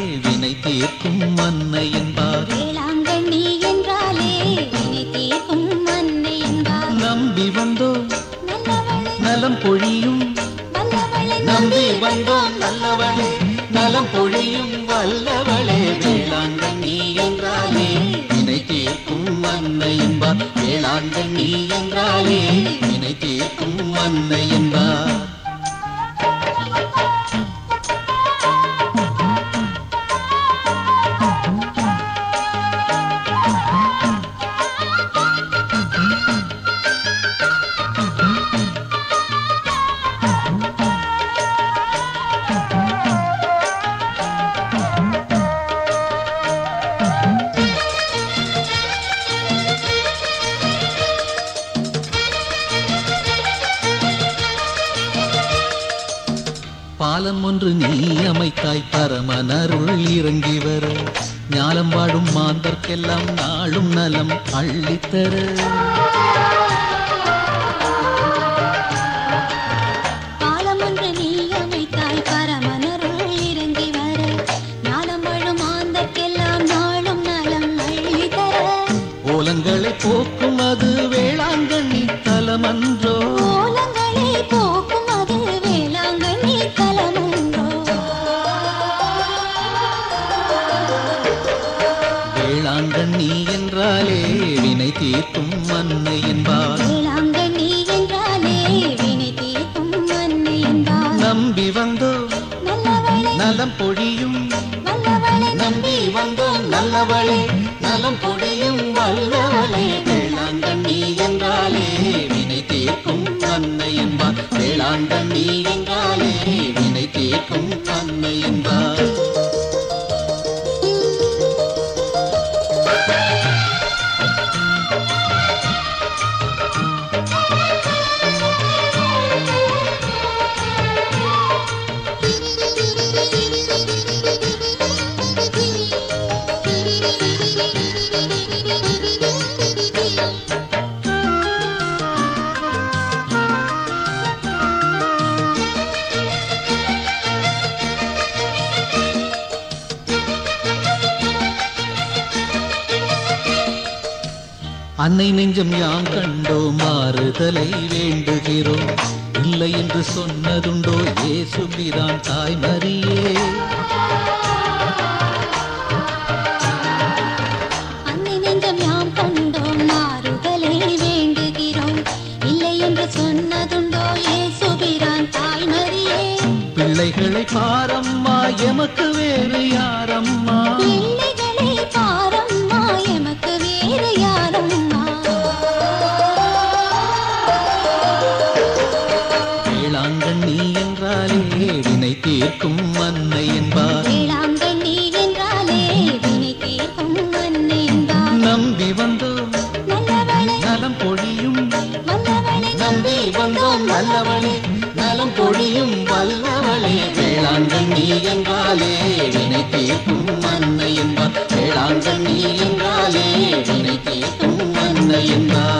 வினை தீர்க்கும் மன்னை என்பார் வேளாங்கண்ணி என்றாலே வினை தீர்க்கும் மன்னை என்பார் நம்பி வந்தோம் நல்லவளே நலம் பொழியும் வல்லவளே நம்பி வந்தோம் நல்லவளே நலம் பொழியும் வல்லவளே வேளாங்கண்ணி என்றாலே வினை தீர்க்கும் மன்னை என்பார் வேளாங்கண்ணி என்றாலே வினை தீர்க்கும் மன்னை என்பார் பாலம் ஒன்று நீ அமைத்தாய் பரமனருள் இறங்கி வர ஞாலம் வாழும் மாந்தர்க்கெல்லாம் நாளும் நலம் அள்ளித்தர பாலம் ஒன்று நீ அமைத்தாய் பரமனருள் இறங்கி வர ஞானம் வாழும் ஆந்தற்கெல்லாம் நாளும் நலம் அள்ளி தர ஓலங்களை போக்கும் அது வேளாங்கண்ணி தலமன்றோ கோலங்களை போக்கும் அது வேளாங்கண்ணி தலமன்றோ வேளாங்கண்ணி என்றாலே வினை தீர்க்கும் மன்னை என்பார் வேளாங்கண்ணி என்றாலே வினை தீர்க்கும் மன்னை என்பார் நம்பி வந்தோம் நல்லவளே நலம் பொழியும் வல்லவளே நம்பி வந்தோம் நல்லவளே நலம் பொழியும் வல்லவளே வேளாங்கண்ணி என்றாலே வினை தீர்க்கும் அன்னை என்பார் வேளாங்கண்ணி என்றாலே வினை தீர்க்கும் அன்னை என்பார் அன்னை நெஞ்சம் யாம் கண்டோ மாறுதலை வேண்டுகிறோம் இல்லை என்று சொன்னதுண்டோ இயேசு பிரான் தாய் மரியே அன்னை நெஞ்சம் யாம் கண்டோம் மாறுதலை வேண்டுகிறோம் இல்லை என்று சொன்னதுண்டோ ஏசுபிரான் தாய் மரியே பிள்ளைகளை பாரம்மா எமக்கு வேறு யாரம்மா பிள்ளைகளை பாரம்மா எமக்கு வேறு யாரம்மா வேளாங்கண்ணி என்றாலே வினை தீர்க்கும் அன்னை என்பார் வேளாங்கண்ணி என்றாலே வினை தீர்க்கும் அன்னை என்பார் நம்பி வந்தோம் நல்லவளே நலம் பொழியும் வல்லவளே நம்பி வந்தோம் நல்லவளே நலம் பொழியும் வல்லவளே வேளாங்கண்ணி என்றாலே வினை தீர்க்கும் அன்னை என்பார் வேளாங்கண்ணி என்றாலே வினை தீர்க்கும் அன்னை என்பார்